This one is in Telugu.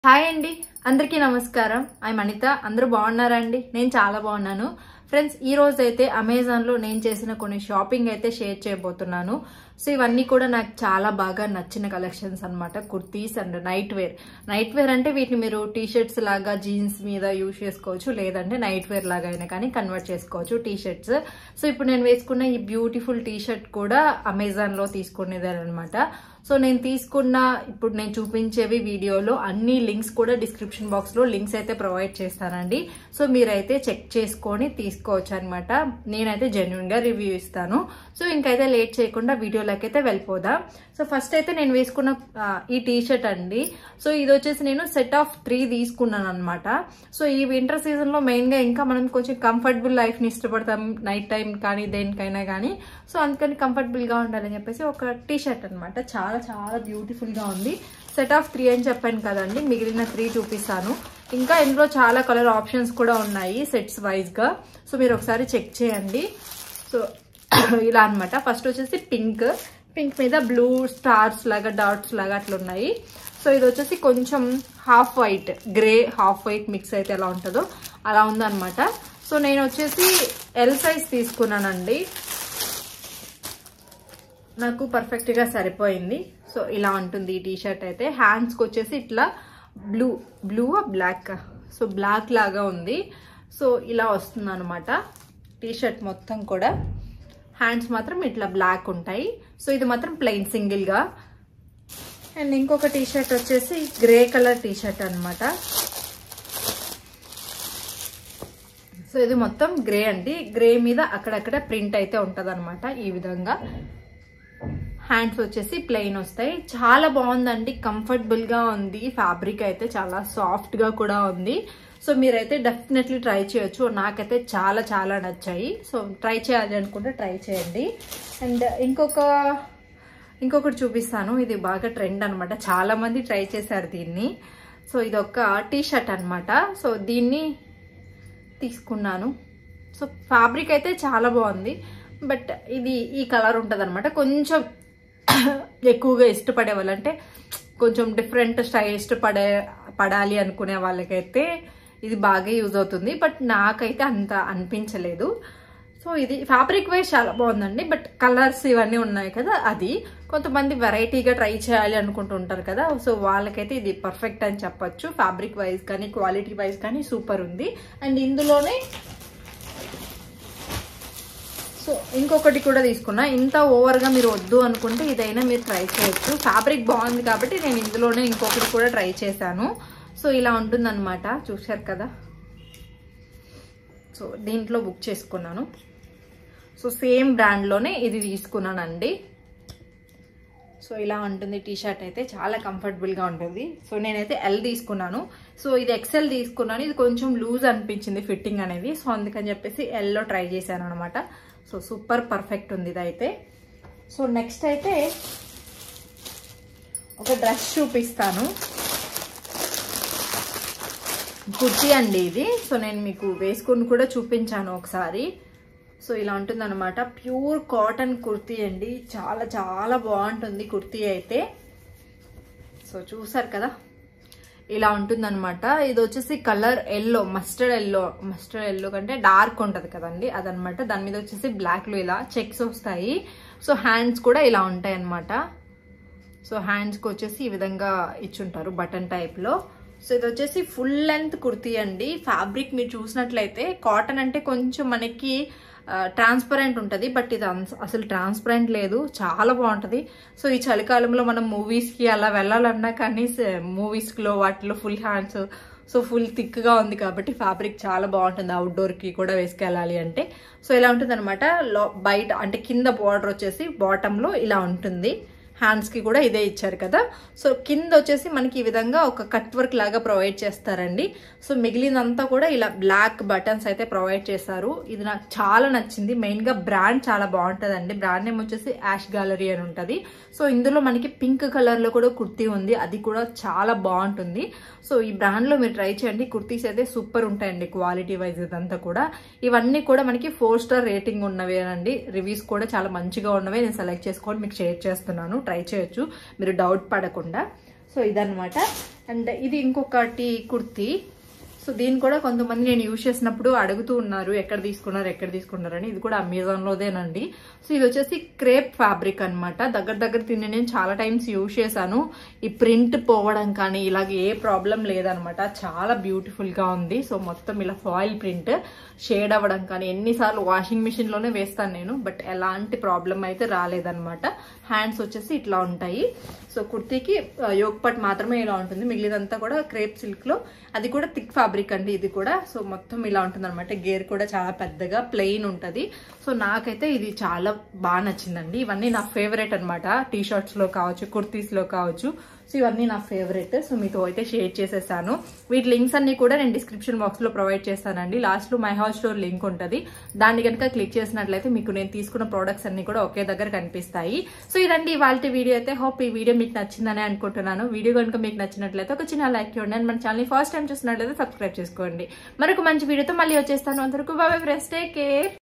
హాయ్ అండి అందరికీ నమస్కారం ఐ అనిత అందరూ బాగున్నారా అండి నేను చాలా బాగున్నాను ఫ్రెండ్స్ ఈ రోజు అయితే అమెజాన్ లో నేను చేసిన కొన్ని షాపింగ్ అయితే షేర్ చేయబోతున్నాను సో ఇవన్నీ కూడా నాకు చాలా బాగా నచ్చిన కలెక్షన్స్ అన్నమాట kurtis and night wear night wear అంటే వీటిని మీరు టీ షర్ట్స్ లాగా జీన్స్ మీద యూజ్ చేసుకోవచ్చు లేదంటే నైట్ వేర్ లాగా అయినా కానీ కన్వర్ట్ చేసుకోవచ్చు టీ షర్ట్స్ సో ఇప్పుడు నేను వేసుకున్న ఈ బ్యూటిఫుల్ టీ షర్ట్ కూడా అమెజాన్ లో తీసుకునేదే అనమాట సో నేను తీసుకున్న ఇప్పుడు నేను చూపించేవి వీడియోలో అన్ని లింక్స్ కూడా డిస్క్రిప్షన్ బాక్స్ లో లింక్స్ అయితే ప్రొవైడ్ చేస్తానండి సో మీరైతే చెక్ చేసుకొని తీసుకోవచ్చు అనమాట నేనైతే జెన్యున్ గా రివ్యూ ఇస్తాను సో ఇంకైతే లేట్ చేయకుండా వీడియోలోకి అయితే వెళ్ళిపోదాం సో ఫస్ట్ అయితే నేను వేసుకున్న ఆ, ఈ టీ షర్ట్ అండి సో ఇది వచ్చేసి నేను సెట్ ఆఫ్ త్రీ తీసుకున్నాను అనమాట సో ఈ వింటర్ సీజన్ లో మెయిన్ గా ఇంకా మనం కొంచెం కంఫర్టబుల్ లైఫ్ ని ఇష్టపడతాం నైట్ టైం కానీ దేనికైనా కానీ సో అందుకని కంఫర్టబుల్ గా ఉండాలని చెప్పేసి ఒక టీ షర్ట్ అనమాట చాలా చాలా బ్యూటిఫుల్ గా ఉంది సెట్ ఆఫ్ త్రీ అని చెప్పాను కదండి మిగిలిన త్రీ చూపిస్తాను ఇంకా ఇందులో చాలా కలర్ ఆప్షన్స్ కూడా ఉన్నాయి సెట్స్ వైజ్ గా సో మీరు ఒకసారి చెక్ చేయండి సో ఇలా అన్నమాట ఫస్ట్ వచ్చేసి పింక్ పింక్ మీద బ్లూ స్టార్స్ లాగా డాట్స్ లాగా అట్లా ఉన్నాయి సో ఇది వచ్చేసి కొంచెం half white grey half white mix అయితే ఎలా ఉంటుందో అలా ఉందన్నమాట సో నేను వచ్చేసి ఎల్ సైజ్ తీసుకున్నానండి నాకు పర్ఫెక్ట్గా సరిపోయింది సో ఇలా ఉంటుంది ఈ టీ షర్ట్ అయితే హ్యాండ్స్కి వచ్చేసి ఇట్లా blue blue black so black లాగా ఉంది సో ఇలా వస్తుంది అనమాట టీ షర్ట్ మొత్తం కూడా హ్యాండ్స్ మాత్రం ఇట్లా బ్లాక్ ఉంటాయి సో ఇది మాత్రం ప్లెయిన్ సింగిల్గా అండ్ ఇంకొక టీ షర్ట్ వచ్చేసి గ్రే కలర్ టీ షర్ట్ అనమాట సో ఇది మొత్తం గ్రే అండి గ్రే మీద అక్కడక్కడ ప్రింట్ అయితే ఉంటది ఈ విధంగా హ్యాండ్స్ వచ్చేసి ప్లెయిన్ వస్తాయి చాలా బాగుందండి కంఫర్టబుల్ గా ఉంది ఫ్యాబ్రిక్ అయితే చాలా సాఫ్ట్ గా కూడా ఉంది సో మీరైతే డెఫినెట్లీ ట్రై చేయొచ్చు నాకైతే చాలా చాలా నచ్చాయి సో ట్రై చేయాలి అనుకుంటే ట్రై చేయండి అండ్ ఇంకొక ఇంకొకటి చూపిస్తాను ఇది బాగా ట్రెండ్ అనమాట చాలా మంది ట్రై చేశారు దీన్ని సో ఇది ఒక టీ షర్ట్ అనమాట సో దీన్ని తీసుకున్నాను సో ఫ్యాబ్రిక్ అయితే చాలా బాగుంది బట్ ఇది ఈ కలర్ ఉంటుంది అనమాట కొంచెం ఎక్కువగా ఇష్టపడే వాళ్ళంటే కొంచెం డిఫరెంట్ స్టైల్ ఇష్టపడే పడాలి అనుకునే వాళ్ళకైతే ఇది బాగా యూజ్ అవుతుంది బట్ నాకైతే అంత అనిపించలేదు సో ఇది ఫ్యాబ్రిక్ వైజ్ చాలా బాగుందండి బట్ కలర్స్ ఇవన్నీ ఉన్నాయి కదా అది కొంతమంది వెరైటీగా ట్రై చేయాలి అనుకుంటుంటారు కదా సో వాళ్ళకైతే ఇది పర్ఫెక్ట్ అని చెప్పొచ్చు ఫ్యాబ్రిక్ వైజ్ కానీ క్వాలిటీ వైజ్ కానీ సూపర్ ఉంది అండ్ ఇందులోనే సో ఇంకొకటి కూడా తీసుకున్నా ఇంత ఓవర్గా మీరు వద్దు అనుకుంటే ఇదైనా మీరు ట్రై చేయొచ్చు ఫ్యాబ్రిక్ బాగుంది కాబట్టి నేను ఇందులోనే ఇంకొకటి కూడా ట్రై చేశాను సో ఇలా ఉంటుందన్నమాట చూశారు కదా సో దీంట్లో బుక్ చేసుకున్నాను సో సేమ్ బ్రాండ్లోనే ఇది తీసుకున్నానండి సో ఇలా ఉంటుంది టీ షర్ట్ అయితే చాలా కంఫర్టబుల్గా ఉంటుంది సో నేనైతే ఎల్ తీసుకున్నాను సో ఇది ఎక్సెల్ తీసుకున్నాను ఇది కొంచెం లూజ్ అనిపించింది ఫిట్టింగ్ అనేది సో అందుకని చెప్పేసి ఎల్లో ట్రై చేశాను అనమాట సో సూపర్ పర్ఫెక్ట్ ఉంది ఇదైతే సో నెక్స్ట్ అయితే ఒక డ్రెస్ చూపిస్తాను కుర్తీ అండి ఇది సో నేను మీకు వేసుకుని కూడా చూపించాను ఒకసారి సో ఇలా ఉంటుంది అనమాట ప్యూర్ కాటన్ కుర్తీ అండి చాలా చాలా బాగుంటుంది కుర్తీ అయితే సో చూసారు కదా ఇలా ఉంటుందన్నమాట ఇది వచ్చేసి colour yellow mustard yellow mustard yellow కంటే డార్క్ ఉంటుంది కదండి అదనమాట దాని మీద వచ్చేసి బ్లాక్లో ఇలా చెక్స్ వస్తాయి సో హ్యాండ్స్ కూడా ఇలా ఉంటాయి అన్నమాట సో హ్యాండ్స్కి వచ్చేసి ఈ విధంగా ఇచ్చుంటారు బటన్ టైప్లో సో ఇది వచ్చేసి ఫుల్ లెంత్ కుర్తీ అండి ఫ్యాబ్రిక్ మీరు చూసినట్లయితే కాటన్ అంటే కొంచెం మనకి ట్రాన్స్పరెంట్ ఉంటుంది బట్ ఇది అన్స్- అసలు ట్రాన్స్పరెంట్ లేదు చాలా బాగుంటుంది సో ఈ చలికాలంలో మనం మూవీస్కి అలా వెళ్ళాలన్నా కానీ మూవీస్లో వాటిలో ఫుల్ హ్యాండ్స్ సో ఫుల్ థిక్గా ఉంది కాబట్టి ఫ్యాబ్రిక్ చాలా బాగుంటుంది అవుట్డోర్కి కూడా వేసుకెళ్ళాలి అంటే సో ఇలా ఉంటుంది అనమాట బయట అంటే కింద బార్డర్ వచ్చేసి బాటంలో ఇలా ఉంటుంది హ్యాండ్స్కి కూడా ఇదే ఇచ్చారు కదా సో కింద వచ్చేసి మనకి ఈ విధంగా ఒక కట్ వర్క్ లాగా ప్రొవైడ్ చేస్తారండి సో మిగిలినంతా కూడా ఇలా బ్లాక్ బటన్స్ అయితే ప్రొవైడ్ చేశారు ఇది నాకు చాలా నచ్చింది మెయిన్గా బ్రాండ్ చాలా బాగుంటుందండి బ్రాండ్ నేమ్ వచ్చేసి యాష్ గ్యాలరీ అని ఉంటుంది సో ఇందులో మనకి పింక్ కలర్లో కూడా కుర్తీ ఉంది అది కూడా చాలా బాగుంటుంది సో ఈ బ్రాండ్లో మీరు ట్రై చేయండి కుర్తీస్ అయితే సూపర్ ఉంటాయండి క్వాలిటీ వైజ్ ఇదంతా కూడా ఇవన్నీ కూడా మనకి ఫోర్ స్టార్ రేటింగ్ ఉన్నవేనండి రివ్యూస్ కూడా చాలా మంచిగా ఉన్నవే నేను సెలెక్ట్ చేసుకొని మీకు షేర్ చేస్తున్నాను ట్రై చేయొచ్చు మీరు డౌట్ పడకుండా సో ఇదనమాట అండ్ ఇది ఇంకొకటి కుర్తీ సో దీన్ని కూడా కొంతమంది నేను యూజ్ చేసినప్పుడు అడుగుతూ ఉన్నారు ఎక్కడ తీసుకున్నారు ఎక్కడ తీసుకున్నారు అని ఇది కూడా అమెజాన్లోదేనండి సో ఇది వచ్చేసి క్రేప్ ఫ్యాబ్రిక్ అన్నమాట దగ్గర దగ్గర తిని నేను చాలా టైమ్స్ యూజ్ చేశాను ఈ ప్రింట్ పోవడం కానీ ఇలాగ ఏ ప్రాబ్లం లేదనమాట చాలా బ్యూటిఫుల్గా ఉంది సో మొత్తం ఇలా ఫాయిల్ ప్రింట్ షేడ్ అవ్వడం కానీ ఎన్నిసార్లు వాషింగ్ మిషన్లోనే వేస్తాను నేను బట్ ఎలాంటి ప్రాబ్లం అయితే రాలేదనమాట హ్యాండ్స్ వచ్చేసి ఇట్లా ఉంటాయి సో కుర్తీకి యోగ్ పట్ మాత్రమే ఇలా ఉంటుంది మిగిలినంతా కూడా క్రేప్ సిల్క్లో అది కూడా థిక్ ఫ్యాబ్రిక్ అండి ఇది కూడా సో మొత్తం ఇలా ఉంటుంది అనమాట గేర్ కూడా చాలా పెద్దగా ప్లెయిన్ ఉంటుంది సో నాకైతే ఇది చాలా బాగా నచ్చిందండి ఇవన్నీ నా ఫేవరెట్ అనమాట టీ షర్ట్స్లో కావచ్చు కుర్తీస్లో కావచ్చు సో ఇవన్నీ నా ఫేవరెట్ సో మీతో అయితే షేర్ చేసేసాను వీటి లింక్స్ అన్ని కూడా నేను డిస్క్రిప్షన్ బాక్స్లో ప్రొవైడ్ చేస్తానండి లాస్ట్లో మై హౌస్ స్టోర్ లింక్ ఉంటుంది దాన్ని కనుక క్లిక్ చేసినట్లయితే మీకు నేను తీసుకున్న ప్రోడక్ట్స్ అన్ని కూడా ఒకే దగ్గర కనిపిస్తాయి సో ఇదండి ఇవాళ వీడియో అయితే హోప్ ఈ వీడియో మీకు నచ్చిందని అనుకుంటున్నాను వీడియో కనుక మీకు నచ్చినట్లయితే ఒక చిన్న లైక్ చేయండి అండ్ మన ఛానల్ ఫస్ట్ టైం చూసినట్లయితే సబ్స్క్రైబ్ చేసుకోండి మరొక మంచి వీడియోతో మళ్ళీ వచ్చేస్తాను అందరికీ బాబాయ్ ఫ్రెండ్స్ టేక్ కేర్